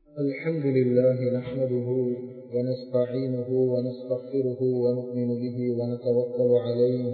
الحمد لله نحمده ونستعينه ونستغفره ونؤمن به ونتوكل عليه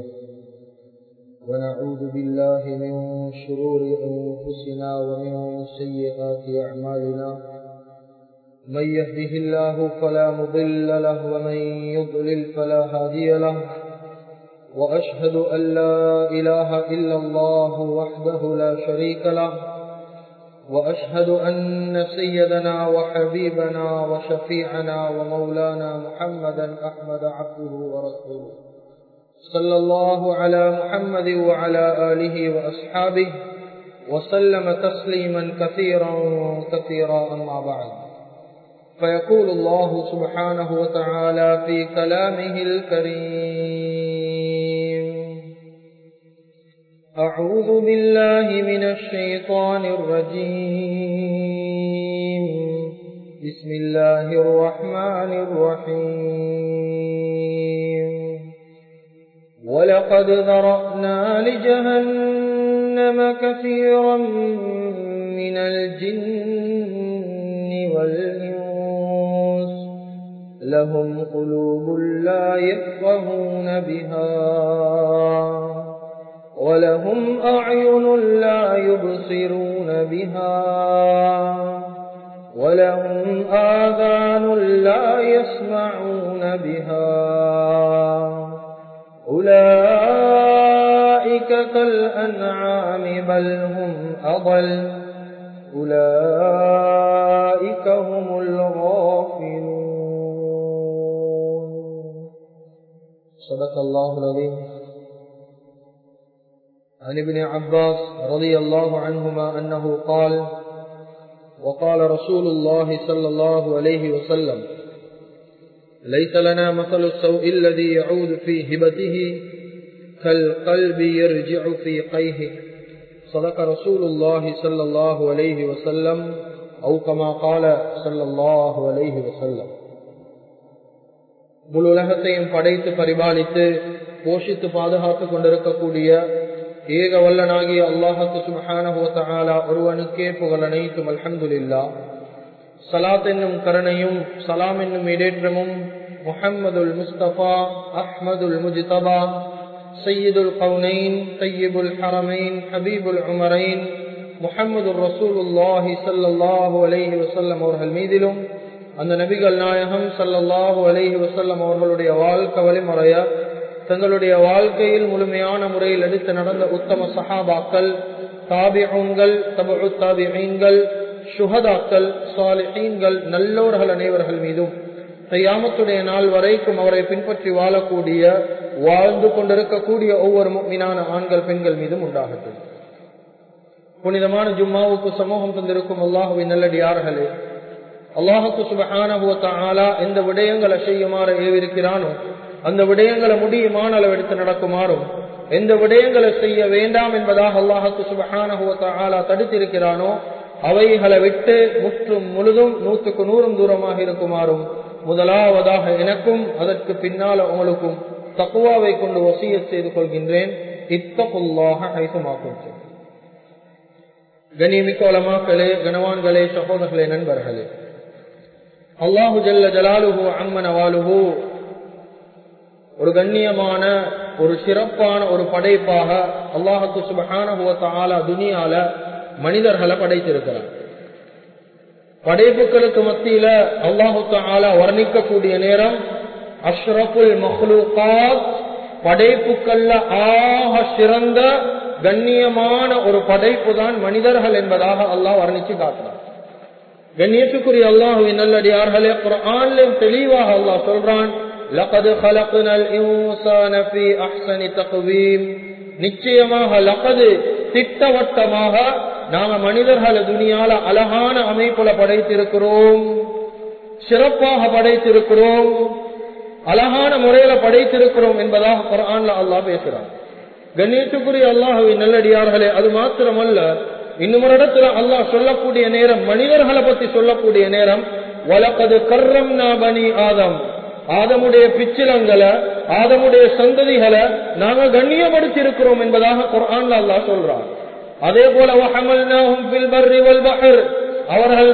ونعوذ بالله من شرور أنفسنا ومن سيئات أعمالنا من يهده الله فلا مضل له ومن يضلل فلا هادي له وأشهد أن لا إله إلا الله وحده لا شريك له وأشهد أن سيدنا وحبيبنا وشفيعنا ومولانا محمدا أحمد عبده ورسوله صلى الله على محمد وعلى آله وأصحابه وسلم تسليما كثيرا كثيرا أما بعد فيقول الله سبحانه وتعالى في كلامه الكريم أعوذ بالله من الشيطان الرجيم بسم الله الرحمن الرحيم ولقد ذرأنا لجهنم كثيرا من الجن والإنس لهم قلوب لا يفقهون بها ولهم أعين لا يبصرون بها ولهم آذان لا يسمعون بها أولئك كالأنعام بل هم أضل أولئك هم الغافلون صدق الله العظيم عن ابن عباس رضي الله عنهما أنه قال وقال رسول الله صلى الله عليه وسلم ليس لنا مثل السوء الذي يعود في هبته كالقلب يرجع في قيه صدق رسول الله صلى الله عليه وسلم أو كما قال صلى الله عليه وسلم முழு உலகத்தையும் படைத்து பரிபாலித்து போஷித்து பாதுகாத்துக் கொண்டிருக்கக்கூடிய ஏக வல்லனாகிய அல்லாஹத்து சுபஹானஹுவத்தாலா ஒருவனுக்கே புகழ் அனைத்தும் அல்ஹம்துலில்லா சலாத் என்னும் கருணையும் சலாம் என்னும் இடேற்றமும் முஹம்மதுல் முஸ்தபா அஹ்மதுல் முஜ்தபா சையீதுல் கவுனைன் தையீபுல் ஹரமைன் ஹபீபுல் உமரைன் முஹம்மது ரசூலுல்லாஹி சல்லாஹூ அலைஹி வசல்லம் அவர்கள் மீதிலும் அந்த நபிகள் நாயகம் சல்லல்லாஹூ அலைஹி வசல்லம் அவர்களுடைய வாழ்க்கை வழிமுறைய தங்களுடைய வாழ்க்கையில் முழுமையான முறையில் எடுத்து நடந்த உத்தம சஹாபாக்கள் தாபிகள் தபு தாபிகள் சுகதாக்கள் சாலிஹீன்கள் நல்லோர்கள் அனைவர்கள் மீதும் கையாமத்துடைய நாள் வரைக்கும் அவரை பின்பற்றி வாழக்கூடிய வாழ்ந்து கொண்டிருக்கக்கூடிய ஒவ்வொரு மீனான ஆண்கள் பெண்கள் மீதும் உண்டாகட்டும் புனிதமான ஜும்மாவுக்கு சமூகம் தந்திருக்கும் அல்லாஹுவின் நல்லடியார்களே அல்லாஹுக்கு சுபஹானா எந்த விடயங்களை செய்யுமாறு ஏவிருக்கிறானோ அந்த விடயங்களை முடியுமான அளவு எடுத்து நடக்குமாறும் எந்த விடயங்களை செய்ய வேண்டாம் என்பதாக அல்லாஹுக்கு சுபஹானா தடுத்திருக்கிறானோ அவைகளை விட்டு முற்றும் முழுதும் நூற்றுக்கு நூறும் தூரமாக இருக்குமாறும் முதலாவதாக எனக்கும் அதற்கு பின்னால் உங்களுக்கும் தக்குவாவை கொண்டு வசிய செய்து கொள்கின்றேன் இத்தகுல்லாக ஐசுமாக்கும் கனிமிக்க வளமாக்களே கனவான்களே சகோதரர்களே நண்பர்களே அல்லாஹு ஜல்ல ஜலாலுஹு அம்மன வாலுஹு ஒரு கண்ணியமான ஒரு சிறப்பான ஒரு படைப்பாக அல்லாஹுக்கு சுபஹான துனியால மனிதர்களை படைத்திருக்கிறார் படைப்புகளுக்கு மத்தியில அல்லாஹு தாலா வர்ணிக்கக்கூடிய நேரம் அஷ்ரபுல் மஹ்லூகாத் படைப்புக்கள்ல ஆக சிறந்த கண்ணியமான ஒரு படைப்பு தான் மனிதர்கள் என்பதாக அல்லாஹ் வர்ணிச்சு காட்டுறார் கண்ணியத்துக்குரிய அல்லாஹுவின் நல்லடியார்களே குரான்லயும் தெளிவாக அல்லாஹ் சொல்றான் لقد خلقنا الانسان في احسن تقويم நிச்சயமாக லகது திட்டவட்டமாக நாம மனிதர்களை துணியால அழகான அமைப்புல படைத்திருக்கிறோம் சிறப்பாக படைத்திருக்கிறோம் அழகான முறையில படைத்திருக்கிறோம் என்பதாக குரான்ல அல்லாஹ் பேசுறான் கணேசுக்குரிய அல்லாஹுவின் நல்லடியார்களே அது மாத்திரமல்ல இன்னும் ஒரு இடத்துல அல்லாஹ் சொல்லக்கூடிய நேரம் மனிதர்களை பத்தி சொல்லக்கூடிய நேரம் வழக்கது கர்ரம் பனி ஆதம் ஆதமுடைய பிச்சிலங்களை ஆதமுடைய சந்ததிகளை நாங்க கண்ணியப்படுத்தி இருக்கிறோம் என்பதாக குரான்ல அல்லாஹ் சொல்றான் அதே போல அவர்கள்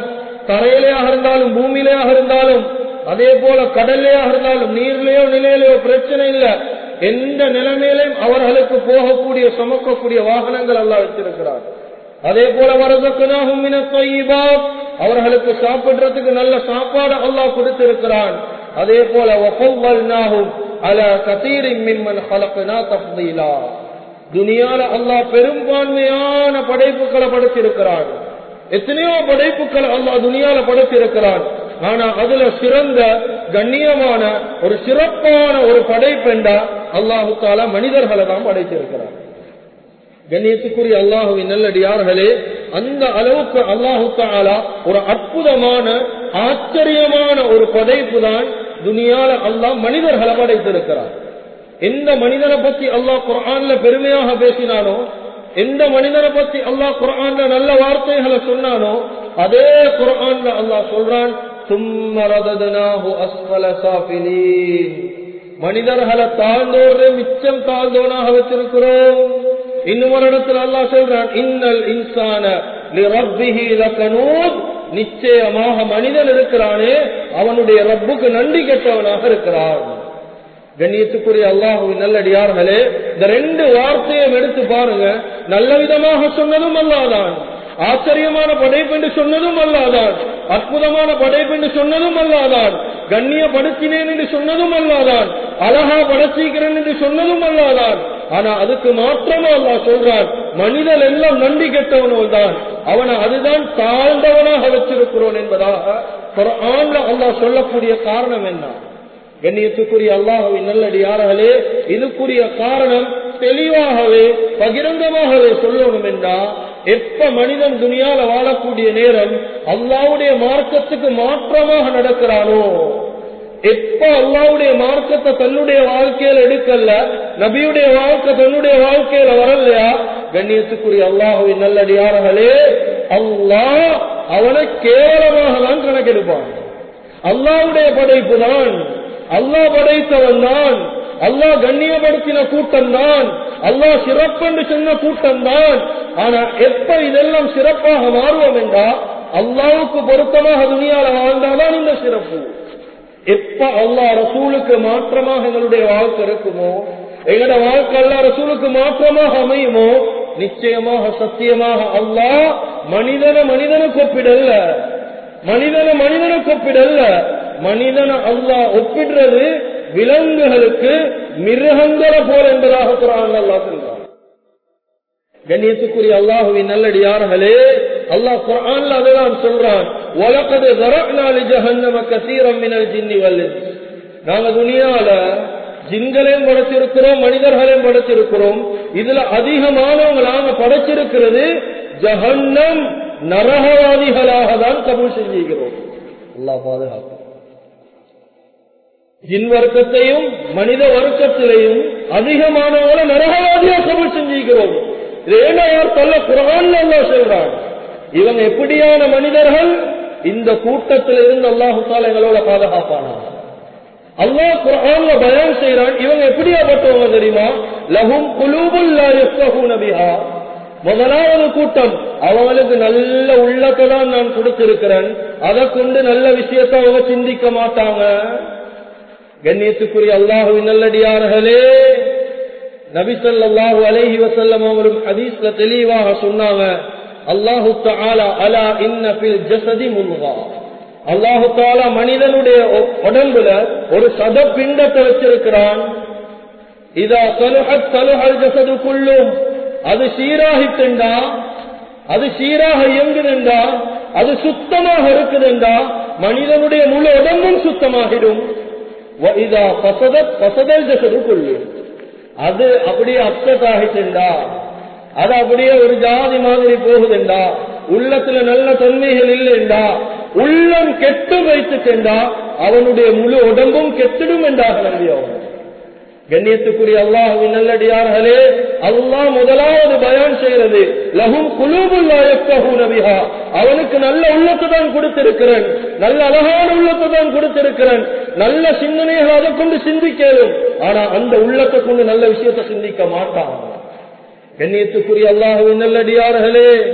தரையிலேயாக இருந்தாலும் பூமியிலேயாக இருந்தாலும் அதே போல கடல்லையாக இருந்தாலும் நீர்லயோ நிலையிலையோ பிரச்சனை இல்ல எந்த நிலைமையிலையும் அவர்களுக்கு போகக்கூடிய சுமக்கக்கூடிய வாகனங்கள் எல்லாம் வச்சிருக்கிறார் அதே போல வரதக்குனாகும் அவர்களுக்கு சாப்பிடுறதுக்கு நல்ல சாப்பாடு அல்லாஹ் கொடுத்திருக்கிறான் அதே போல அல கதீரின் மிம்மன் ஹலக்குனா தப்தீலா துனியால அல்லாஹ் பெரும்பான்மையான படைப்புகளை படைத்திருக்கிறான் எத்தனையோ படைப்புகள் அல்லாஹ் துனியால படைத்திருக்கிறான் ஆனா அதுல சிறந்த கண்ணியமான ஒரு சிறப்பான ஒரு படைப்பெண்டா அல்லாஹு தாலா மனிதர்களை தான் படைத்திருக்கிறார் கண்ணியத்துக்குரிய அல்லாஹுவின் நல்லடியார்களே அந்த அளவுக்கு அல்லாஹு தாலா ஒரு அற்புதமான ஆச்சரியமான ஒரு படைப்பு தான் துனியால அல்லாஹ் மனிதர்களை படைத்திருக்கிறார் எந்த மனிதனை பத்தி அல்லாஹ் குரான்ல பெருமையாக பேசினானோ எந்த மனிதனை பத்தி அல்லாஹ் குரான்ல நல்ல வார்த்தைகளை சொன்னானோ அதே குரான்ல அல்லாஹ் சொல்றான் மனிதர்களை தாழ்ந்தோடு மிச்சம் தாழ்ந்தோனாக வச்சிருக்கிறோம் இன்னும் ஒரு இடத்துல அல்லாஹ் சொல்றான் இன்னல் இன்சான நிச்சயமாக மனிதன் இருக்கிறானே அவனுடைய ரப்புக்கு நன்றி கெட்டவனாக இருக்கிறான் கண்ணியத்துக்குரிய அல்லாஹுவின் நல்லடியார்களே இந்த ரெண்டு வார்த்தையும் எடுத்து பாருங்க நல்ல விதமாக சொன்னதும் அல்லாதான் ஆச்சரியமான படைப்பு என்று சொன்னதும் அல்லாதான் அற்புதமான படைப்பு என்று சொன்னதும் அல்லாதான் கண்ணியப்படுத்தினேன் என்று சொன்னதும் அல்லாதான் அழகா படைச்சிக்கிறேன் என்று சொன்னதும் அல்லாதான் ஆனா அதுக்கு மாற்றமா அல்லா சொல்றான் மனிதன் எல்லாம் நன்றி கெட்டவனோல் தான் அவனை அதுதான் தாழ்ந்தவனாக வச்சிருக்கிறோன் என்பதாக ஆண்ல அல்லாஹ் சொல்லக்கூடிய காரணம் என்ன கண்ணியத்துக்குரிய அல்லாஹுவின் நல்லடியார்களே இதுக்குரிய காரணம் தெளிவாகவே பகிரங்கமாகவே சொல்லணும் என்றா எப்ப மனிதன் துணியால வாழக்கூடிய நேரம் அல்லாவுடைய மார்க்கத்துக்கு மாற்றமாக நடக்கிறானோ எப்ப அல்லாவுடைய மார்க்கத்தை தன்னுடைய வாழ்க்கையில எடுக்கல நபியுடைய வாழ்க்கை தன்னுடைய வாழ்க்கையில வரலையா கண்ணியத்துக்குரிய அல்லாஹுவின் நல்லடியார்களே அல்லாஹ் அவனை கேவலமாக தான் கணக்கெடுப்பான் அல்லாவுடைய படைப்பு தான் அல்லாஹ் படைத்தவன் தான் அல்லாஹ் கண்ணியப்படுத்தின கூட்டம் தான் அல்லாஹ் சிறப்பென்று சொன்ன கூட்டம் தான் ஆனா எப்ப இதெல்லாம் சிறப்பாக மாறுவோம் என்றா அல்லாவுக்கு பொருத்தமாக துணியால வாழ்ந்தாதான் இந்த சிறப்பு எப்ப அல்லா ரசூலுக்கு மாற்றமாக எங்களுடைய வாழ்க்கை இருக்குமோ எங்களோட வாழ்க்கை அல்லா ரசூலுக்கு மாற்றமாக அமையுமோ நிச்சயமாக சத்தியமாக அல்லாஹ் மனிதன மனிதனுக்கு ஒப்பிடல்ல மனிதன மனிதனுக்கு ஒப்பிடல்ல மனிதன அல்லாஹ் ஒப்பிடுறது விலங்குகளுக்கு மிருகங்களை போல் என்பதாக குரான் அல்லா சொல்றான் கண்ணியத்துக்குரிய அல்லாஹுவின் நல்லடியார்களே அல்லாஹ் குரான்ல அதுதான் சொல்றான் உலகது தரநாளி ஜஹன்னம கசீரம் மினல் ஜின்னி வல்லு நாங்க துணியால ஜின்களையும் படைச்சிருக்கிறோம் மனிதர்களையும் படைச்சிருக்கிறோம் இதுல அதிகமானவங்க நாங்க படைச்சிருக்கிறது ஜஹன்னம் நரகவாதிகளாக தான் கபூல் செஞ்சிருக்கிறோம் அல்லா பாதுகாப்பு ஜின் வர்க்கத்தையும் மனித வர்க்கத்திலையும் அதிகமானவங்களை நரகவாதியாக கபூல் செஞ்சிருக்கிறோம் இது ஏன்னா யார் சொல்ல குரான் அல்லா சொல்றான் இவங்க எப்படியான மனிதர்கள் இந்த கூட்டத்தில் இருந்து அல்லாஹு தால எங்களோட பாதுகாப்பானா அல்லாஹ் குரான்ல பயான் செய்யறான் இவங்க எப்படியாப்பட்டவங்க தெரியுமா லஹும் குலூபுல்லா யஃப்கஹூன பிஹா முதலாவது கூட்டம் அவங்களுக்கு நல்ல உள்ளத்தை தான் நான் கொடுத்திருக்கிறேன் அதை கொண்டு நல்ல விஷயத்தை அவங்க சிந்திக்க மாட்டாங்க கண்ணியத்துக்குரிய அல்லாஹுவின் நல்லடியார்களே நபிசல்லாஹு அலைஹி வசல்லம் அவரும் ஹதீஸ்ல தெளிவாக சொன்னாங்க அல்லாஹு தாலா அலா இன்னபில் ஜசதி முல்கா அல்லாஹு தாலா மனிதனுடைய உடம்புல ஒரு சத பிண்டத்தை வச்சிருக்கிறான் இதா சலுஹத் சலுஹல் ஜசதுக்குள்ளும் அது சீராகிட்டுண்டா அது சீராக இயங்குதுண்டா அது சுத்தமாக இருக்குதுண்டா மனிதனுடைய முழு உடம்பும் சுத்தமாகிடும் இதா பசதத் பசதல் ஜசதுக்குள்ளும் அது அப்படியே அப்செட் ஆகிட்டுண்டா அது அப்படியே ஒரு ஜாதி மாதிரி போகுதுண்டா உள்ளத்துல நல்ல தன்மைகள் இல்லைண்டா உள்ளம் கெட்டு வைத்துட்டா அவனுடைய முழு உடம்பும் கெட்டிடும் என்றாக நம்பியவன் கண்ணியத்துக்குரிய அல்லாஹுவின் நல்லடியார்களே அல்லாஹ் முதலாவது பயான் செய்யறது லஹும் குலூபுல்லாயக்கஹூனபிஹா அவனுக்கு நல்ல உள்ளத்தை தான் கொடுத்திருக்கிறேன் நல்ல அழகான உள்ளத்தை தான் கொடுத்திருக்கிறேன் நல்ல சிந்தனைகள் அதை கொண்டு சிந்திக்கலும் ஆனா அந்த உள்ளத்தை கொண்டு நல்ல விஷயத்தை சிந்திக்க மாட்டான் கண்ணியத்துக்குரிய அல்லாஹுவின் நல்லடியார்களே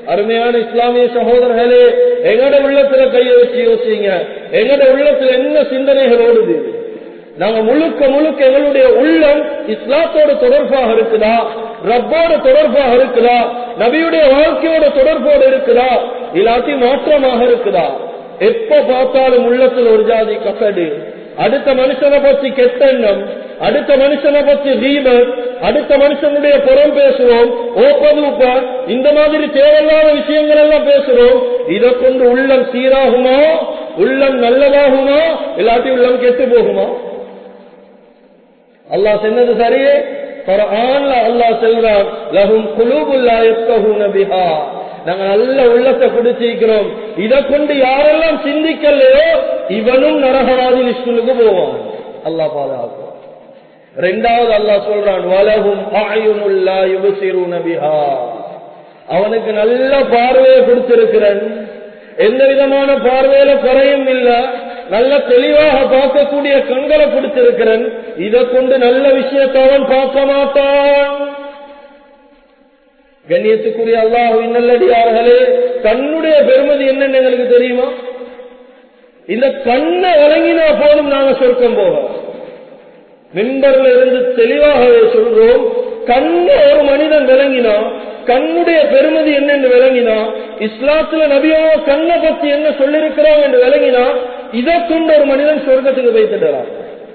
அருமையான இஸ்லாமிய சகோதரர்களே எங்கட உள்ளத்துல கைய வச்சு யோசிங்க எங்கட உள்ளத்துல என்ன சிந்தனைகள் ஓடுது நாங்க முழுக்க முழுக்க எங்களுடைய உள்ளம் இஸ்லாத்தோட தொடர்பாக இருக்குதா ரப்போட தொடர்பாக இருக்குதா நபியுடைய வாழ்க்கையோட தொடர்போடு இருக்குதா இல்லாட்டி மாற்றமாக இருக்குதா எப்ப பார்த்தாலும் உள்ளத்துல ஒரு ஜாதி கசடு அடுத்த மனுஷனை பத்தி கெட்ட எண்ணம் அடுத்த மனுஷனை பத்தி தீபர் அடுத்த மனுஷனுடைய புறம் பேசுவோம் ஓப்பதூப்ப இந்த மாதிரி தேவையில்லாத விஷயங்கள் எல்லாம் பேசுறோம் இதை கொண்டு உள்ளம் சீராகுமா உள்ளம் நல்லதாகுமா இல்லாட்டி உள்ளம் கெட்டு போகுமா அல்லாஹ் சொன்னது சரியே குர்ஆன்ல அல்லாஹ் சொல்றான் லஹும் குலூபுல்லா யஃகஹூன பிஹா நாங்க நல்ல உள்ளத்தை குடிச்சிருக்கிறோம் இதை கொண்டு யாரெல்லாம் சிந்திக்கலையோ இவனும் நரகவாதி லிஸ்டுக்கு போவான் அல்லாஹ் பாதுகாக்கும் ரெண்டாவது அல்லாஹ் சொல்றான் வலகும் ஆயுனுல்லா யுபசிரூன பிஹா அவனுக்கு நல்ல பார்வையை கொடுத்திருக்கிறேன் எந்த விதமான பார்வையில குறையும் இல்ல நல்ல தெளிவாக பார்க்கக்கூடிய கண்களை கொடுத்திருக்கிறேன் இதை கொண்டு நல்ல விஷயத்தை அவன் பார்க்க மாட்டான் கண்ணியத்துக்குரிய அல்லாஹுவின் நல்லடியார்களே கண்ணுடைய பெருமதி என்னன்னு எங்களுக்கு தெரியுமா இந்த கண்ணை வழங்கினா போதும் நாங்க சொர்க்கம் போக மின்பர்ல இருந்து தெளிவாகவே சொல்றோம் கண்ணை ஒரு மனிதன் விளங்கினா கண்ணுடைய பெருமதி என்னென்று விளங்கினா இஸ்லாத்துல நபியோ கண்ணை பத்தி என்ன சொல்லிருக்கிறோம் என்று விளங்கினா இதை கொண்டு ஒரு மனிதன் சொர்க்கத்துக்கு வைத்துடுறான்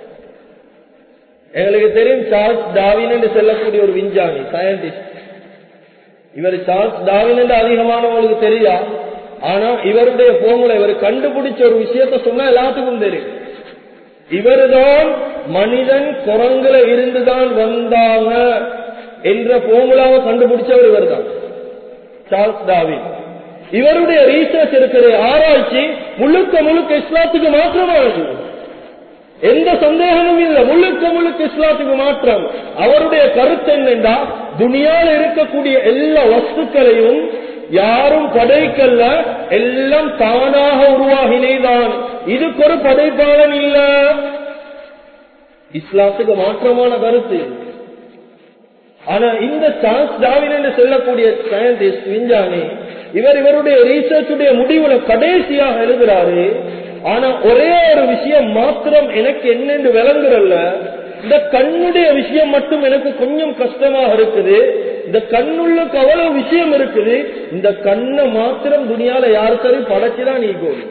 எங்களுக்கு தெரியும் சார்ஸ் டாவின் என்று செல்லக்கூடிய ஒரு விஞ்ஞானி சயின்டிஸ்ட் இவர் சார்ஸ் டாவின் என்று அதிகமானவங்களுக்கு தெரியா ஆனா இவருடைய போமுல இவர் கண்டுபிடிச்ச ஒரு விஷயத்த சொன்னா எல்லாத்துக்கும் தெரியும் இவர்தான் மனிதன் குரங்குல இருந்துதான் வந்தாங்க என்ற போமுலாவை கண்டுபிடிச்சவர் இவர் தான் சார்ஸ் டாவின் இவருடைய ரீசர்ச் இருக்கிற ஆராய்ச்சி முழுக்க முழுக்க இஸ்லாத்துக்கு மாற்றமானது எந்த சந்தேகமும் இல்லை முழுக்க முழுக்க இஸ்லாத்துக்கு மாற்றம் அவருடைய கருத்து என்னென்றா துணியால இருக்கக்கூடிய எல்லா வஸ்துக்களையும் யாரும் படைக்கல்ல எல்லாம் தானாக உருவாகினேதான் இதுக்கு ஒரு படைப்பாளன் இல்ல இஸ்லாத்துக்கு மாற்றமான கருத்து ஆனா இந்த சான்ஸ் டாவின் என்று சொல்லக்கூடிய சயின்டிஸ்ட் விஞ்ஞானி இவர் இவருடைய ரீசர்ச்சுடைய முடிவுல கடைசியாக எழுதுறாரு ஆனா ஒரே ஒரு விஷயம் மாத்திரம் எனக்கு என்னென்று விளங்குறல்ல இந்த கண்ணுடைய விஷயம் மட்டும் எனக்கு கொஞ்சம் கஷ்டமாக இருக்குது இந்த கண்ணுள்ளுக்கு அவ்வளவு விஷயம் இருக்குது இந்த கண்ணை மாத்திரம் துணியால யாரு சரி படைச்சுதான் நீ கோல்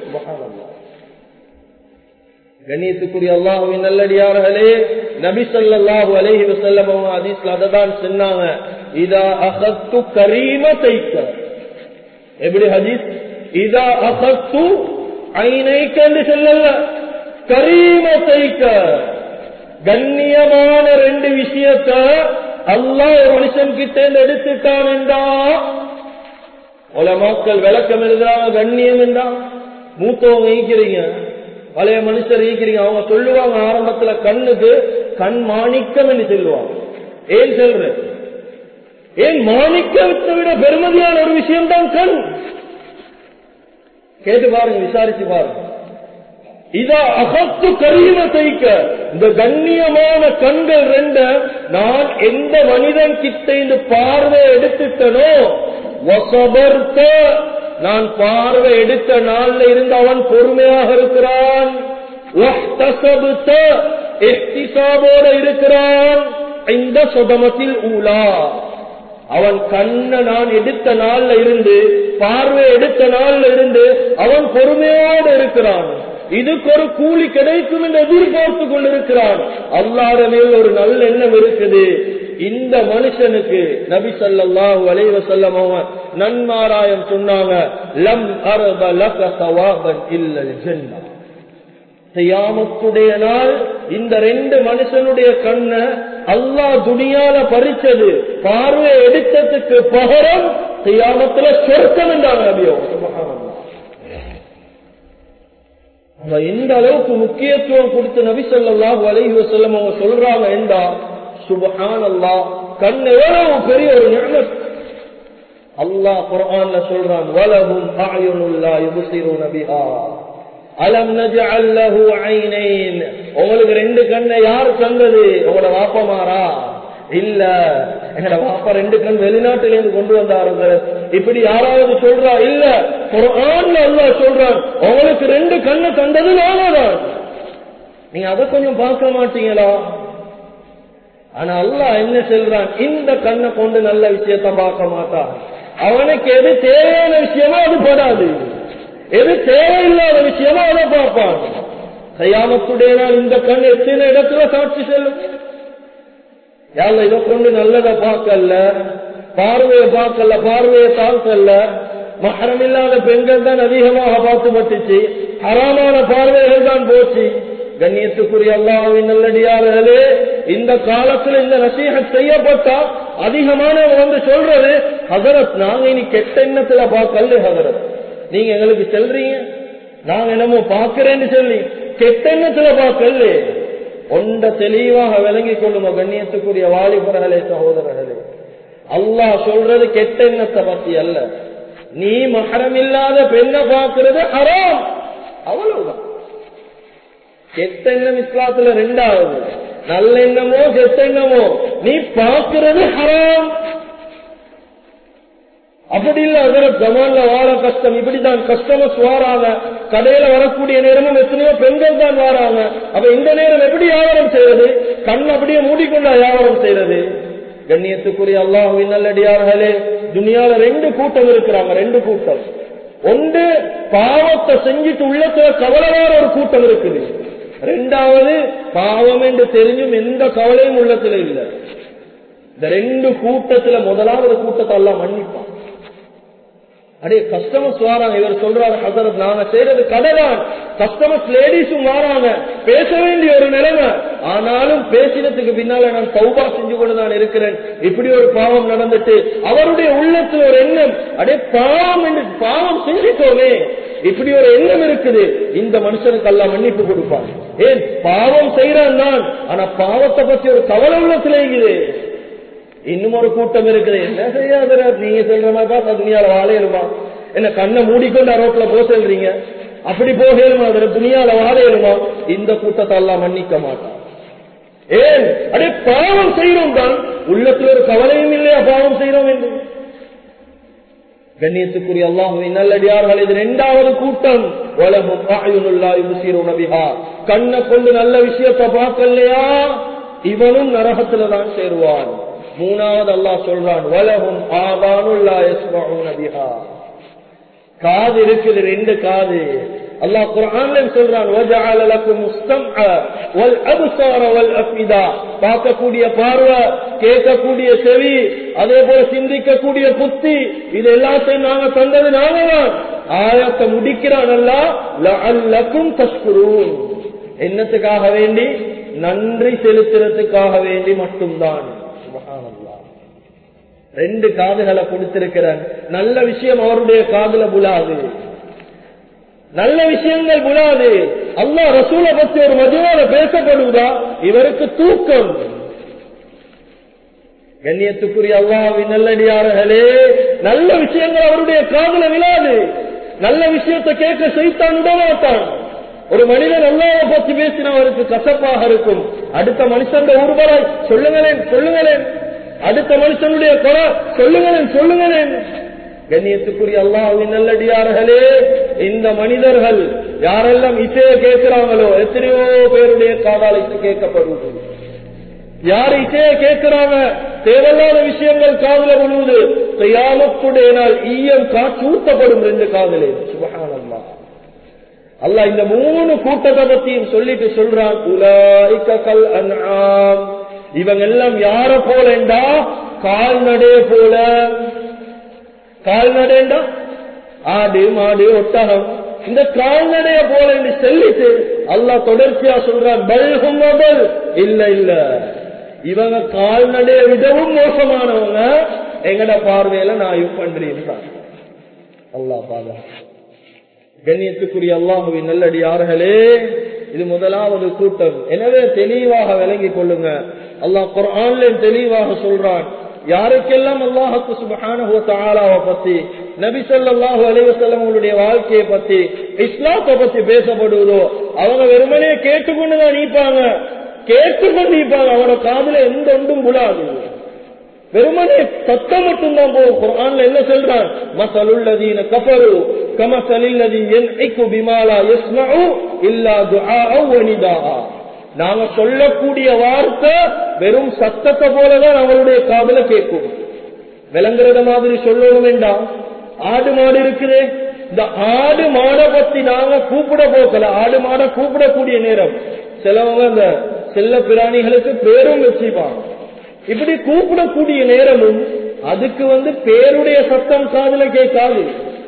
கண்ணியத்துக்குரிய அல்லாஹுவின் நல்லடியார்களே நபி ஸல்லல்லாஹு அலைஹி வஸல்லம் அவங்க ஹதீஸ்ல அததான் சொன்னாங்க இதா அகத்து கரீம தைக்க எப்படி ஹதீஸ் இதா அகத்து ஐனைக்க என்று சொல்லல கரீம தைக்க கண்ணியமான ரெண்டு விஷயத்த அல்லாஹ் ஒரு மனுஷன் கிட்ட எடுத்துட்டான் என்றா உலமாக்கள் விளக்கம் எழுதுறாங்க கண்ணியம் என்றா மூத்தவங்க ஈக்கிறீங்க பழைய மனுஷர் ஈக்கிறீங்க அவங்க சொல்லுவாங்க ஆரம்பத்துல கண்ணுக்கு கண் மாணிக்கம் என்று சொல்லுவாங்க ஏன் சொல்ற ஏன் மாணிக்கத்தை விட பெருமதியான ஒரு விஷயம் தான் கண் கேட்டு பாருங்க விசாரிச்சு பாருங்க இதா அகத்து கரீம தைக்க இந்த கண்ணியமான கண்கள் ரெண்ட நான் எந்த மனிதன் கிட்ட இந்த பார்வை எடுத்துட்டனோ வசபர்த்த நான் பார்வை எடுத்த நாள்ல இருந்து அவன் பொறுமையாக இருக்கிறான் எஹ்திசாபோட இருக்கிறான் இந்த சுதமத்தில் ஊலா அவன் கண்ண நான் எடுத்த நாள்ல இருந்து பார்வை எடுத்த நாள்ல இருந்து அவன் பொறுமையோடு இருக்கிறான் இதுக்கு ஒரு கூலி கிடைக்கும் என்று எதிர்பார்த்து கொண்டிருக்கிறான் அல்லாத மேல் ஒரு நல்ல எண்ணம் இருக்குது இந்த மனுஷனுக்கு நபி சல்லாஹூ அலைவ செல்லமவன் நன்மாராயம் சொன்னாங்க லம் அரப லக சவாபன் இல்லல் ஜென்மா செய்யாமத்துடைய நாள் இந்த ரெண்டு மனுஷனுடைய கண்ண அல்லாஹ் துணியால பறிச்சது பார்வை எடுத்ததுக்கு பகரம் செய்யாமத்துல சொர்க்கம் என்றாங்க நபியோ எந்த அளவுக்கு முக்கியத்துவம் கொடுத்து நபி சொல்லாஹு அலைஹி வசல்லம் அவங்க சொல்றாங்க என்றா சுபஹான் அல்லா கண் எவ்வளவு பெரிய ஒரு ஞானம் அல்லாஹ் குர்ஆன்ல சொல்றான் வலஹும் அயுனுல்லா யுபசிரூன பிஹா அலம் நஜஅல் லஹு ஐனைன் உங்களுக்கு ரெண்டு கண்ணை யார் தந்தது உங்களோட வாப்பமாரா இல்ல எங்கட பாப்பா ரெண்டு கண் வெளிநாட்டுல இருந்து கொண்டு வந்தாருங்க இப்படி யாராவது சொல்றா இல்ல குரான்ல அல்லாஹ் சொல்றான் உங்களுக்கு ரெண்டு கண்ணு தந்தது நானதான் நீங்க அதை கொஞ்சம் பார்க்க மாட்டீங்களா ஆனா அல்லாஹ் என்ன சொல்றான் இந்த கண்ணை கொண்டு நல்ல விஷயத்த பார்க்க மாட்டான் அவனுக்கு எது தேவையான விஷயமோ அது படாது எது தேவையில்லாத விஷயமோ அதை பார்ப்பான் கையாமத்துடைய நாள் இந்த கண் எத்தனை இடத்துல சாட்சி செல்லும் யாரும் இதை கொண்டு நல்லதை பார்க்கல பார்வையை பார்க்கல பார்வையை தாழ்த்தல்ல மகரம் இல்லாத பெண்கள் தான் அதிகமாக பார்த்து பட்டுச்சு ஹராமான பார்வைகள் தான் போச்சு கண்ணியத்துக்குரிய அல்லாவின் நல்லடியார்களே இந்த காலத்துல இந்த நசீகத் செய்யப்பட்டா அதிகமானவங்க வந்து சொல்றது ஹசரத் நாங்க இனி கெட்ட எண்ணத்துல பார்க்கல ஹசரத் நீங்க எங்களுக்கு செல்றீங்க நாங்க என்னமோ பாக்குறேன்னு சொல்லி கெட்ட எண்ணத்துல பார்க்கல ஒன்ற தெளிவாக விளங்கிக் கொள்ளுங்க கண்ணியத்துக்குரிய வாலிபர்களே சகோதரர்களே அல்லாஹ் சொல்றது கெட்ட எண்ணத்தை பத்தி அல்ல நீ மகரம் இல்லாத பெண்ணை பார்க்கிறது ஹராம் அவ்வளவுதான் கெட்ட எண்ணம் இஸ்லாத்துல ரெண்டாவது நல்ல எண்ணமோ கெட்ட எண்ணமோ நீ பார்க்கிறது ஹராம் அப்படி இல்ல அதுல ஜமான்ல வாழ கஷ்டம் இப்படிதான் கஸ்டமர்ஸ் வாராங்க கடையில வரக்கூடிய நேரமும் எத்தனையோ பெண்கள் தான் வாராங்க அப்ப இந்த நேரம் எப்படி வியாபாரம் செய்யறது கண் அப்படியே மூடிக்கொண்டா வியாபாரம் செய்யறது கண்ணியத்துக்குரிய அல்லாஹுவின் நல்லடியார்களே துனியால ரெண்டு கூட்டம் இருக்கிறாங்க ரெண்டு கூட்டம் ஒன்று பாவத்தை செஞ்சுட்டு உள்ளத்துல கவலைவார ஒரு கூட்டம் இருக்குது ரெண்டாவது பாவம் என்று தெரிஞ்சும் எந்த கவலையும் உள்ளத்துல இல்லை இந்த ரெண்டு கூட்டத்துல முதலாவது கூட்டத்தை எல்லாம் மன்னிப்பான் அடே கஸ்டமர்ஸ் வராங்க இவர் சொல்றாரு ஹசரத் நாங்க செய்யறது கடைதான் கஸ்டமர்ஸ் லேடிஸும் வராங்க பேச வேண்டிய ஒரு நிலைமை ஆனாலும் பேசினதுக்கு பின்னால நான் சௌபா செஞ்சு கொண்டு நான் இருக்கிறேன் இப்படி ஒரு பாவம் நடந்துட்டு அவருடைய உள்ளத்துல ஒரு எண்ணம் அடே பாவம் என்று பாவம் செஞ்சுட்டோமே இப்படி ஒரு எண்ணம் இருக்குது இந்த மனுஷனுக்கு எல்லாம் மன்னிப்பு கொடுப்பான் ஏன் பாவம் செய்யறான் தான் ஆனா பாவத்தை பத்தி ஒரு கவலை உள்ளத்துல இருக்குது இன்னும் ஒரு கூட்டம் இருக்குது என்ன செய்யாத நீங்க சொல்ற மாதிரி பார்த்தா துணியால வாழையிலுமா என்ன கண்ணை மூடிக்கொண்டு ரோட்ல போக சொல்றீங்க அப்படி போகலுமா அதுல துணியால வாழையிலுமா இந்த கூட்டத்தை எல்லாம் மன்னிக்க மாட்டான் ஏன் அடே பாவம் செய்யறோம் தான் உள்ளத்துல ஒரு கவலையும் இல்லையா பாவம் செய்யறோம் என்று கண்ணியத்துக்குரிய அல்லாஹுவின் நல்லடியார்கள் இது இரண்டாவது கூட்டம் உலகம் கண்ணை கொண்டு நல்ல விஷயத்தை பார்க்கலையா இவனும் நரகத்துல தான் சேருவான் மூணாவது அல்லாஹ் சொல்றான் வலகும் ஆபானுல்லா பிஹா காது இருக்குது ரெண்டு காது அல்லாஹ் குர்ஆன்ல சொல்றான் வஜஅல லக்கும் முஸ்தம்அ வல் அப்சார வல் அஃபிதா பார்க்கக்கூடிய பார்வை கேட்கக்கூடிய செவி அதே போல சிந்திக்கக்கூடிய புத்தி இது எல்லாத்தையும் நாங்க தந்தது நாங்க தான் ஆயத்தை முடிக்கிறான் அல்லாஹ் லஅல்லக்கும் தஷ்குரூன் என்னத்துக்காக வேண்டி நன்றி செலுத்துறதுக்காக வேண்டி மட்டும்தான் ரெண்டு காதுகளை கொடுத்திருக்கிறான் நல்ல விஷயம் அவருடைய காதுல புலாது நல்ல விஷயங்கள் புலாது அல்லா ரசூல பத்தி ஒரு மதுவான பேசப்படுவதா இவருக்கு தூக்கம் கண்ணியத்துக்குரிய அல்லாவின் நல்லடியார்களே நல்ல விஷயங்கள் அவருடைய காதுல விழாது நல்ல விஷயத்தை கேட்க செய்தான் விடமாட்டான் ஒரு மனிதன் அல்லாவை பத்தி பேசினா அவருக்கு கசப்பாக இருக்கும் அடுத்த மனுஷன் ஊர்வலாய் சொல்லுங்களேன் சொல்லுங்களேன் அடுத்த மனுஷனுடைய குறை சொல்லுங்களேன் சொல்லுங்களேன் கண்ணியத்துக்குரிய அல்லாஹின் நல்லடியார்களே இந்த மனிதர்கள் யாரெல்லாம் இசையை கேட்கிறாங்களோ எத்தனையோ பேருடைய காதால் இசை கேட்கப்படுவது யார் இசையை கேட்கிறாங்க தேவையில்லாத விஷயங்கள் காதல விழுவது கையாமத்துடைய நாள் ஈயம் காற்று ஊத்தப்படும் ரெண்டு காதலே சுபகானல்லா அல்ல இந்த மூணு கூட்டத்தை பத்தியும் சொல்லிட்டு சொல்றான் உலாய்க்க கல் அன்ஆம் இவங்க எல்லாம் யார போலண்டா கால்நடை போல கால்நடைண்டா ஆடு மாடு ஒட்டகம் இந்த கால்நடைய போல என்று சொல்லிட்டு அல்லாஹ் தொடர்ச்சியா சொல்றான் பல்கும் பல் இல்ல இல்ல இவங்க கால்நடைய விடவும் மோசமானவங்க எங்கட பார்வையில நான் இது பண்றேன் அல்லாஹ் பாதா கண்ணியத்துக்குரிய அல்லாஹுவின் நல்லடியார்களே இது முதலாவது கூட்டம் எனவே தெளிவாக விளங்கிக் கொள்ளுங்க அல்லாஹ் குரான்ல தெளிவாக சொல்றான் யாருக்கெல்லாம் அல்லாஹுக்கு சுபஹானஹுவ பத்தி நபி சொல்லாஹு அலைவசல்லம் உங்களுடைய வாழ்க்கையை பத்தி இஸ்லாத்தை பத்தி பேசப்படுவதோ அவங்க வெறுமனே கேட்டுக்கொண்டுதான் நீப்பாங்க கேட்டுக்கொண்டு நீப்பாங்க அவரோட காதுல எந்த ஒன்றும் புலாது வெறுமனே சத்தம் மட்டும்தான் போகும் குரான்ல என்ன சொல்றான் மசலுள்ளதீன கஃபரு கமசலில்லதி யன்இகு பிமாலா யஸ்மஉ இல்லா துஆஅ வ நிதாஆ நாங்க சொல்லக்கூடிய வார்த்தை வெறும் சத்தத்தை போலதான் அவருடைய காதுல கேட்கும் விளங்குறத மாதிரி சொல்லணும் வேண்டாம் ஆடு மாடு இருக்குதே இந்த ஆடு மாடை பத்தி நாங்க கூப்பிட போக்கல ஆடு மாடை கூப்பிடக்கூடிய நேரம் சிலவங்க அந்த செல்ல பிராணிகளுக்கு பேரும் வச்சுப்பாங்க இப்படி கூப்பிடக்கூடிய நேரமும் அதுக்கு வந்து பேருடைய சத்தம் காதுல கேட்காது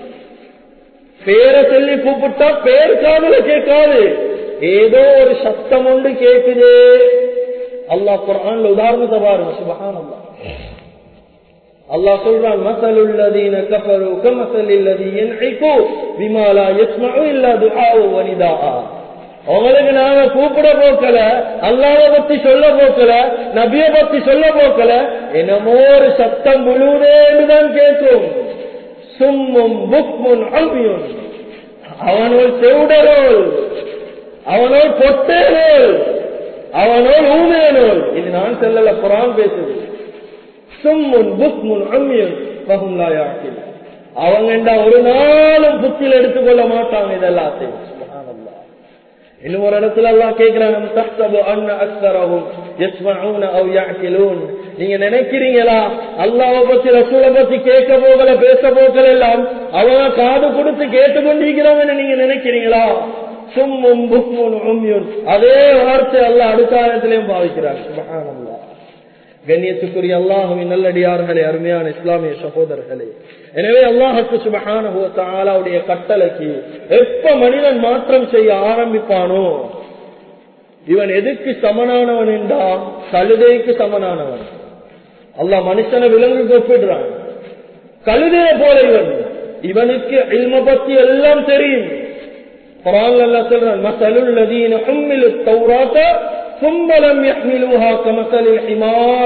பேரை சொல்லி கூப்பிட்டா பேர் காதுல கேட்காது ஏதோ ஒரு சத்தம் ஒன்று கேட்குது அல்லாஹ் குரான்ல உதாரணத்தை பாருங்க சுபஹான் அல்லாஹ் சொல்றான் மசலுள்ளதீன கஃபரு கமசலில்லதி யன்இகு பிமா லா யஸ்மஉ இல்லா துஆஉ வ நிதாஆ உங்களுக்கு நாங்க கூப்பிட போக்கல அல்லாஹ்வை பத்தி சொல்ல போக்கல நபிய பத்தி சொல்ல போக்கல என்னமோ ஒரு சத்தம் முழுவதேன்னு கேட்கும் சும்மும் புக்முன் அல்மியுன் அவனோல் செவுடரோல் அவனோல் பொட்டேனோல் அவனோல் ஊமேனோல் இது நான் செல்லல குரான் பேசுது சும்முன் புக்முன் அம்மியன் பகும்லாயாக்கில் அவங்க ஒரு நாளும் புத்தியில் எடுத்துக்கொள்ள மாட்டாங்க இதெல்லாத்தையும் சுப்ஹானல்லாஹ். இன்னும் ஒரு இடத்துல எல்லாம் கேட்கிறாங்க தஹ்சபு அன்ன அக்ஸரஹும் யஸ்மஊன அவ் யஅகிலூன் நீங்க நினைக்கிறீங்களா அல்லாஹ்வை பத்தி ரசூலை பத்தி கேட்க போகல பேச போகல எல்லாம் அவங்க காது கொடுத்து கேட்டுக்கொண்டிருக்கிறாங்கன்னு நீங்க நினைக்கிறீங்களா சும்மும் புக்முன் உம்யுன் அதே வார்த்தை அல்லாஹ் அடுத்த ஆயத்திலையும் பாவிக்கிறாங்க சுப்ஹானல்லாஹ் கண்ணியத்துக்குரிய அல்லாஹுவின் நல்லடியார்களே அருமையான இஸ்லாமிய சகோதரர்களே எனவே அல்லாஹுக்கு சுபஹானஹு வ தஆலாவுடைய கட்டளைக்கு எப்ப மனிதன் மாற்றம் செய்ய ஆரம்பிப்பானோ இவன் எதுக்கு சமனானவன் என்றா கழுதைக்கு சமனானவன் அல்லாஹ் மனுஷனை விலங்குக்கு ஒப்பிடுறான் கழுதையை போல இவன் இவனுக்கு இல்ம பத்தி எல்லாம் தெரியும் குரான்ல அல்லாஹ் சொல்றான் மசலுல் லதீன ஹும்மிலு தௌராத்த ثم لم يحملوها كمثل الحمار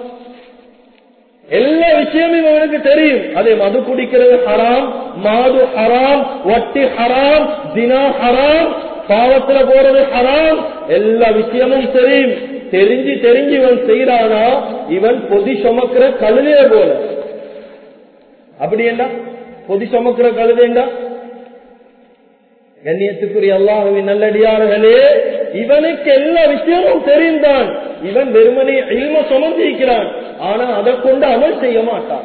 எல்லா விஷயமும் இவனுக்கு தெரியும் அதே மது குடிக்கிறது ஹராம் மாது ஹராம் வட்டி ஹராம் தினா ஹராம் பாவத்துல போறது ஹராம் எல்லா விஷயமும் தெரியும் தெரிஞ்சு தெரிஞ்சு இவன் செய்யறானா இவன் பொதி சுமக்கிற கழுதைய போல அப்படி என்ன பொதி சுமக்கிற கழுதைண்டா கண்ணியத்துக்குரிய அல்லாஹுவின் நல்லடியார்களே இவனுக்கு எல்லா விஷயமும் தெரிந்தான் இவன் வெறுமனே இல்ம சுமந்திருக்கிறான் ஆனா அதை கொண்டு அமல் செய்ய மாட்டான்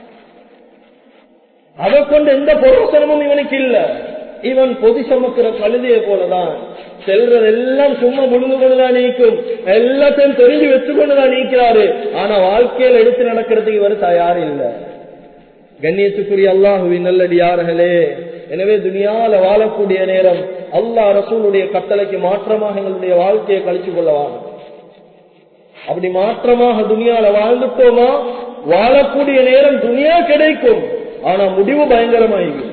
அதை கொண்டு எந்த பொருத்தனமும் இவனுக்கு இல்ல இவன் பொதி சுமக்கிற கழுதைய போலதான் செல்றதெல்லாம் சும்மா முழுந்து கொண்டுதான் நீக்கும் எல்லாத்தையும் தெரிஞ்சு வச்சு கொண்டுதான் நீக்கிறாரு ஆனா வாழ்க்கையில் எடுத்து நடக்கிறதுக்கு இவர் தயார் இல்லை கண்ணியத்துக்குரிய அல்லாஹுவின் நல்லடியார்களே எனவே துனியால வாழக்கூடிய நேரம் அல்லாஹ் ரசூலுடைய கட்டளைக்கு மாற்றமாக எங்களுடைய வாழ்க்கையை கழிச்சு கொள்ளவாங்க அப்படி மாற்றமாக துனியால வாழ்ந்துட்டோமா வாழக்கூடிய நேரம் துனியா கிடைக்கும் ஆனா முடிவு பயங்கரமாயிருக்கும்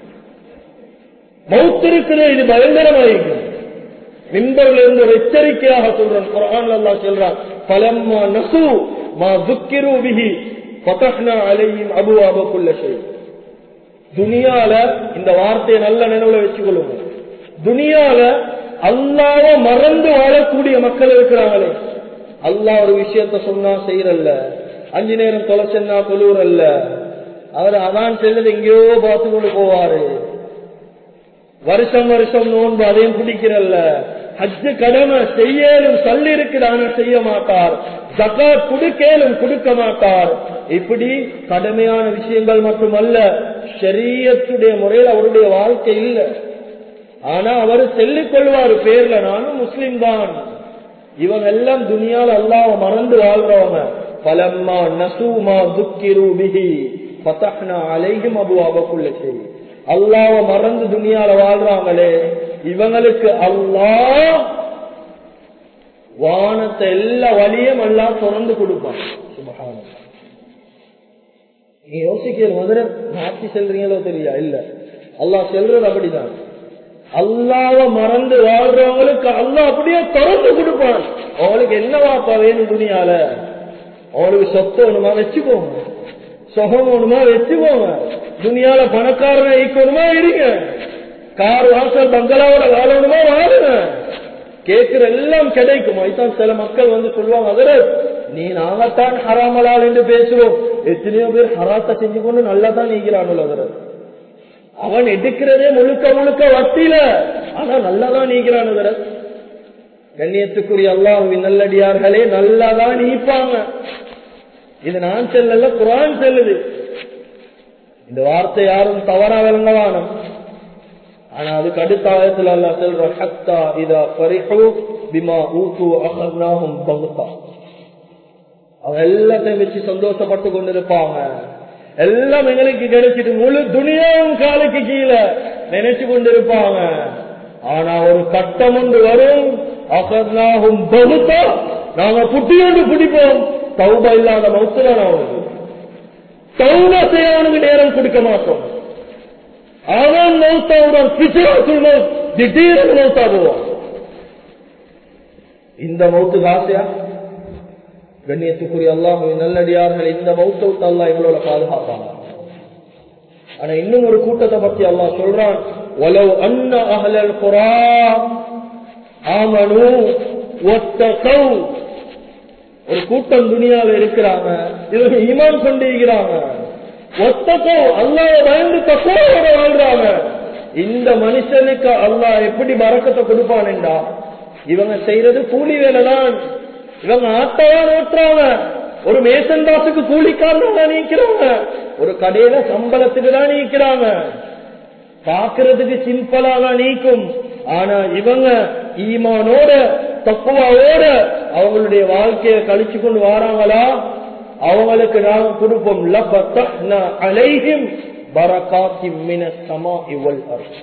மௌத்து இருக்கிற இது பயங்கரமாயிருக்கும் மின்பர்ல இருந்து ஒரு எச்சரிக்கையாக சொல்றான் குரான் அல்லா சொல்றான் பலம்மா நசு மா துக்கிரு பிஹி பதஹ்னா அலையும் அபு அபக்குள்ள செய் துனியால இந்த வார்த்தையை நல்ல நினைவுல வச்சுக்கொள்ளுங்க துனியால அல்லாவ மறந்து வாழக்கூடிய மக்கள் இருக்கிறாங்களே அல்லாஹ் ஒரு விஷயத்த சொன்னா செய்யறல்ல அஞ்சு நேரம் தொலைச்சன்னா தொழுவுறல்ல அவர் அதான் செல்லுது எங்கேயோ பார்த்து கொண்டு போவாரு வருஷம் வருஷம் நோன்பு அதையும் பிடிக்கிறல்ல ஹஜ்ஜு கடமை செய்யலும் சல்லி இருக்கிறான செய்ய மாட்டார் ஜக்காத் கொடுக்கலும் கொடுக்க மாட்டார் இப்படி கடுமையான விஷயங்கள் மட்டுமல்ல ஷரியத்துடைய முறையில் அவருடைய வாழ்க்கை இல்லை ஆனா அவர் சொல்லிக் கொள்வார் பேர்ல நானும் முஸ்லிம் தான் இவங்க எல்லாம் துனியால அல்லாஹ் மறந்து வாழ்றவங்க பலம்மா நசூமா துக்கிரு பிஹி பத்தஹ்னா அலைஹிம் அபு அபக்குள்ள செய் அல்லாஹ் மறந்து துனியால வாழ்றாங்களே இவங்களுக்கு அல்லாஹ் வானத்தை எல்லா வழியும் எல்லாம் திறந்து கொடுப்பான் சுபஹானல்லாஹ். நீங்க யோசிக்கிற முதல்ல மாற்றி செல்றீங்களோ தெரியா இல்ல அல்லாஹ் செல்றது அப்படிதான் அல்லாவ மறந்து வாழ்றவங்களுக்கு அல்லாஹ் அப்படியே திறந்து கொடுப்பான் அவங்களுக்கு என்னவாப்பா வேணும் துணியால அவங்களுக்கு சொத்து வேணுமா வச்சுக்கோங்க சுகம் வேணுமா வச்சுக்கோங்க துணியால பணக்காரனை ஈக்கணுமா இருங்க கார் வாசல் பங்களாவோட வாழணுமா வாழுங்க கேட்கிற எல்லாம் கிடைக்கும் அதுதான் சில மக்கள் வந்து சொல்லுவாங்க அதில் நீ நாங்கத்தான் ஹராமலால் என்று பேசுவோம் எத்தனையோ பேர் ஹராத்த செஞ்சு கொண்டு நல்லா தான் நீக்கிறான் உலகிறது அவன் எடுக்கிறதே முழுக்க முழுக்க வட்டியில ஆனா நல்லாதான் நீக்கிறான் கண்ணியத்துக்குரிய அல்லாஹுவின் நல்லடியார்களே நல்லாதான் நீப்பாங்க இது நான் செல்லல குரான் செல்லுது இந்த வார்த்தை யாரும் தவறா விளங்கவானம் ஆனா அதுக்கு அடுத்த ஆயத்தில் அல்லா செல்ற ஹத்தா இதா பரிஹு பிமா ஊத்து அகர்னாகும் பகுத்தா அவங்க எல்லாத்தையும் வச்சு சந்தோஷப்பட்டு கொண்டிருப்பாங்க எல்லாம் எங்களுக்கு கிடைச்சிட்டு முழு துணியாவும் காலுக்கு கீழே நினைச்சு கொண்டிருப்பாங்க ஆனா ஒரு கட்டம் ஒன்று வரும் அகர்னாகும் பகுத்தா நாங்க புட்டி ஒன்று பிடிப்போம் தௌபா இல்லாத மௌத்துதான் அவனுக்கு தௌபா செய்ய அவனுக்கு நேரம் கொடுக்க மாட்டோம் அவன் மௌத்தாவுடன் பிசுராசுல் மௌத் திடீர்னு மௌத்தா போவான் இந்த மௌத்துக்கு ஆசையா கண்ணியத்துக்குரிய அல்லாஹுவின் நல்லடியார்கள் இந்த மௌத்த விட்டு அல்லா எங்களோட பாதுகாப்பாங்க ஆனா இன்னும் ஒரு கூட்டத்தை பத்தி அல்லாஹ் சொல்றான் وَلَوْ أَنَّ أَهْلَ الْقُرَىٰ آمَنُوا وَاتَّقَوْا ஒரு கூட்டம் துணியால இருக்கிறாங்க இவங்க ஈமான் கொண்டிருக்கிறாங்க ஒத்தக்கோ அல்லாஹ் பயந்து தக்கோட வாழ்றாங்க இந்த மனுஷனுக்கு அல்லாஹ் எப்படி பறக்கத்தை கொடுப்பான்டா இவங்க செய்யறது கூலி வேலைதான் இவங்க ஆட்டதான் ஓட்டுறாங்க ஒரு மேசன் பாசுக்கு கூலிக்காரன் தான் நீக்கிறாங்க ஒரு கடையில சம்பளத்துக்கு தான் நீக்கிறாங்க பாக்குறதுக்கு சிம்பிளா தான் நீக்கும் ஆனா இவங்க ஈமானோட தக்குவாவோட அவங்களுடைய வாழ்க்கையை கழிச்சு கொண்டு வராங்களா அவங்களுக்கு நாங்க கொடுப்போம் அலைஹிம் பரகாத்தி மின சமா இவள்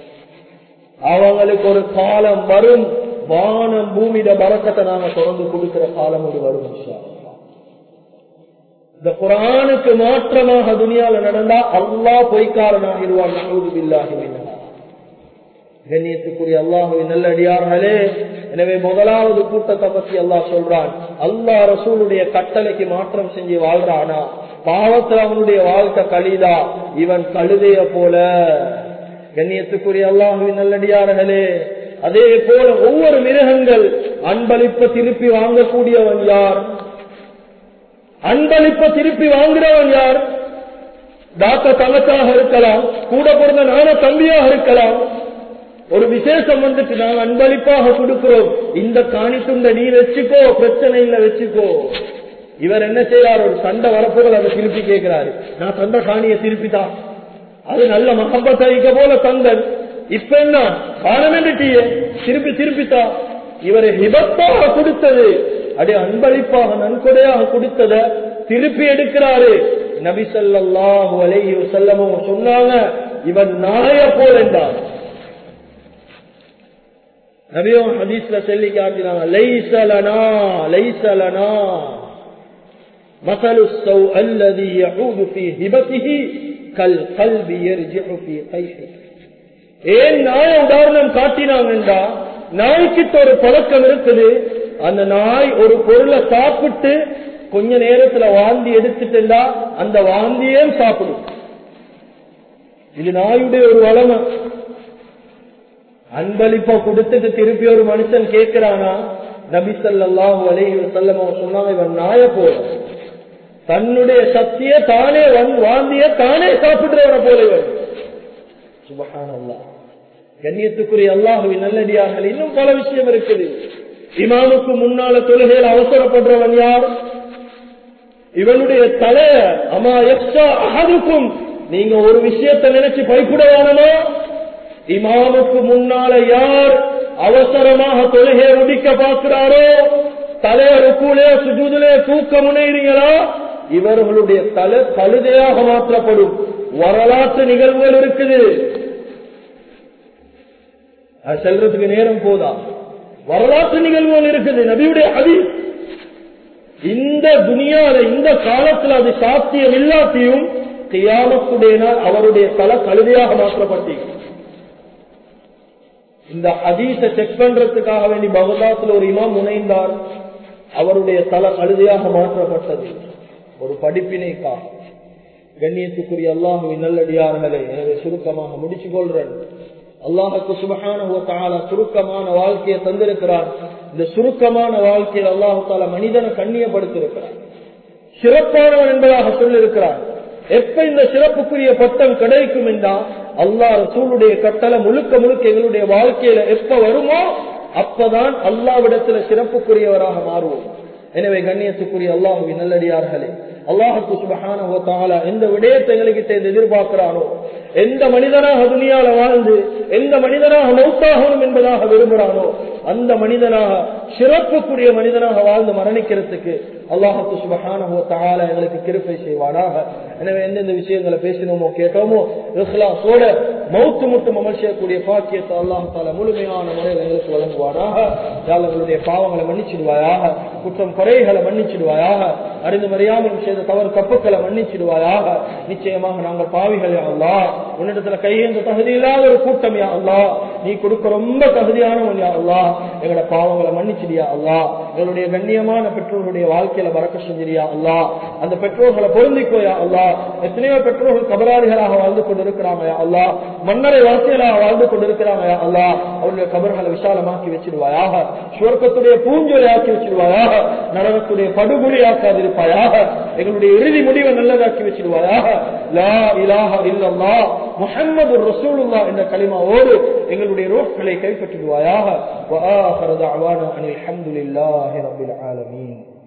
அவங்களுக்கு ஒரு காலம் வரும் வானம் பூமியில பறக்கத்தை நாங்க தொடர்ந்து கொடுக்கிற காலம் ஒரு வரும் இன்ஷா அல்லாஹ். இந்த குரானுக்கு மாற்றமாக துனியால நடந்தா அல்லாஹ் பொய்க்காரனாகிடுவான் நகூது பில்லாஹி மின்ஹா. கண்ணியத்துக்குரிய அல்லாஹுவின் நல்லடியார்களே எனவே முதலாவது கூட்டத்தை பத்தி அல்லாஹ் சொல்றான் அல்லாஹ் ரசூலுடைய கட்டளைக்கு மாற்றம் செஞ்சு வாழ்றானா பாவத்துல அவனுடைய வாழ்க்கை கழிதா இவன் கழுதைய போல கண்ணியத்துக்குரிய அல்லாஹுவின் நல்லடியார்களே அதே போல ஒவ்வொரு மிருகங்கள் அன்பளிப்ப திருப்பி வாங்கக்கூடியவன் யார் அன்பளிப்ப திருப்பி வாங்குறவன் யார் தாத்த தங்கத்தாக இருக்கலாம் கூட பிறந்த நான தம்பியாக இருக்கலாம் ஒரு விசேஷம் வந்துட்டு நாங்க அன்பளிப்பாக கொடுக்கிறோம் இந்த காணித்துண்ட நீ வச்சுக்கோ பிரச்சனை இல்ல வச்சுக்கோ இவர் என்ன செய்யறார் ஒரு சண்டை வரப்புகள் அதை திருப்பி கேட்கிறாரு நான் தந்த காணியை திருப்பிதான் அது நல்ல மகப்பத்தைக்க போல தந்தன் இப்ப என்ன காலமெண்டிட்டியே திருப்பி திருப்பித்தா இவரை ஹிபத்தாக கொடுத்தது அடி அன்பளிப்பாக நன்கொடையாக கொடுத்தத திருப்பி எடுக்கிறாரு நபி ஸல்லல்லாஹு அலைஹி வஸல்லம் சொன்னாங்க இவன் நாய போல் என்றார் நபியும் ஹதீஸ்ல சொல்லி காட்டினாங்க லைசலனா லைசலனா مثل السوء الذي يعود في هبته كالقلب يرجع في قيحه ஏன் நாய உதாரணம் காட்டினாங்கண்டா நாய்க்கிட்ட ஒரு பழக்கம் இருக்குது அந்த நாய் ஒரு பொருளை சாப்பிட்டு கொஞ்ச நேரத்துல வாந்தி எடுத்துட்டா அந்த வாந்தியே சாப்பிடும் இது நாயுடைய ஒரு வளமை அன்பளிப்பா கொடுத்துட்டு திருப்பி ஒரு மனுஷன் கேட்கிறானா நபி ஸல்லல்லாஹு அலைஹி வஸல்லம் அவங்க சொன்னாங்க இவன் நாய போல தன்னுடைய சக்தியை தானே வந்து வாந்திய தானே சாப்பிடுறவன போல இவன் சுபஹானல்லாஹ் கண்ணியத்துக்குரிய அல்லாஹுவின் நல்லடியார்கள் இன்னும் பல விஷயம் இருக்குது இமாமுக்கு முன்னால தொழுகையில் அவசரப்படுறவன் யார் இவனுடைய தலைய அமா எக்ஸா அகதுக்கும் நீங்க ஒரு விஷயத்தை நினைச்சு பயப்பட வேணுமா இமாமுக்கு முன்னால யார் அவசரமாக தொழுகையை முடிக்க பார்க்கிறாரோ தலைய ருக்கூலே சுஜூதிலே தூக்க முனைகிறீங்களா இவர்களுடைய தலை கழுதையாக மாற்றப்படும் வரலாற்று நிகழ்வுகள் இருக்குது அது செல்றதுக்கு நேரம் போதா வரலாற்று நிகழ்வுகள் இருக்குது நபியுடைய அதி இந்த துனியால இந்த காலத்துல அது சாத்தியம் இல்லாட்டியும் கியாமத்துடைய நாள் அவருடைய தலை கழுதையாக மாற்றப்பட்டீங்க இந்த ஹதீஸ செக் பண்றதுக்காக வேண்டி பகதாத்துல ஒரு இமாம் முனைந்தார் அவருடைய தலை கழுதையாக மாற்றப்பட்டது ஒரு படிப்பினைக்காக கண்ணியத்துக்குரிய அல்லாஹுவின் நல்லடியார்களே எனவே சுருக்கமாக முடிச்சு கொள்றேன் அல்லாஹுக்கு சுபகான சுருக்கமான வாழ்க்கையை தந்திருக்கிறார் இந்த சுருக்கமான வாழ்க்கையில் அல்லாஹு தாலா மனிதனை கண்ணியப்படுத்திருக்கிறார் சிறப்பானவன் என்பதாக சொல்லியிருக்கிறார் எப்ப இந்த சிறப்புக்குரிய பட்டம் கிடைக்கும் என்றா அல்லாஹ் ரசூலுடைய கட்டளை முழுக்க முழுக்க எங்களுடைய வாழ்க்கையில எப்ப வருமோ அப்பதான் அல்லாவிடத்துல சிறப்புக்குரியவராக மாறுவோம் எனவே கண்ணியத்துக்குரிய அல்லாஹுவின் நல்லடியார்களே அல்லாஹுக்கு சுபகான எந்த விடயத்தை எங்ககிட்ட எதிர்பார்க்கிறானோ எந்த மனிதனாக துணியால வாழ்ந்து எந்த மனிதனாக மௌத்தாகணும் என்பதாக விரும்புகிறானோ அந்த மனிதனாக சிறப்புக்குரிய மனிதனாக வாழ்ந்து மரணிக்கிறதுக்கு அல்லாஹுக்கு சுபகான எங்களுக்கு கிருப்பை செய்வானாக எனவே எந்தெந்த விஷயங்களை பேசினோமோ கேட்டோமோ இஹ்லாசோட மௌத்து முட்டும் அமல் செய்யக்கூடிய பாக்கியத்தை அல்லாஹு தால முழுமையான முறையில் எங்களுக்கு வழங்குவானாக எங்களுடைய பாவங்களை மன்னிச்சிடுவாயாக குற்றம் குறைகளை மன்னிச்சிடுவாயாக அறிந்து மறியாமல் செய்த தவறு தப்புக்களை மன்னிச்சிடுவாயாக நிச்சயமாக நாங்கள் பாவிகள் அல்லா உன்னிடத்துல கையேந்த தகுதி இல்லாத ஒரு கூட்டம் யா அல்லா நீ கொடுக்க ரொம்ப தகுதியானவன் யா அல்லா எங்களோட பாவங்களை மன்னிச்சிடியா அல்லா எங்களுடைய கண்ணியமான பெற்றோர்களுடைய வாழ்க்கையில வரக்க செஞ்சிரியா அல்லா அந்த பெற்றோர்களை பொருந்திக்கோயா அல்லா எத்தனையோ பெற்றோர்கள் கபராளிகளாக வாழ்ந்து கொண்டிருக்கிறாங்க யா அல்லா மன்னரை வாசியலாக வாழ்ந்து கொண்டிருக்கிறாங்க யா அல்லா அவருடைய கபர்களை விசாலமாக்கி வச்சிருவாயாக சுவர்க்கத்துடைய பூஞ்சொலியாக்கி வச்சிருவாயாக நரகத்துடைய படுகொலியாக்காதிருப்பாயாக எங்களுடைய இறுதி முடிவை நல்லதாக்கி வச்சிருவாயாக லா இலாஹ இல்லல்லா முஹம்மது ரசூலுல்லா என்ற கலிமாவோடு எங்களுடைய ரோட்களை கைப்பற்றிடுவாயாக وآخر دعوانا أن الحمد لله رب العالمين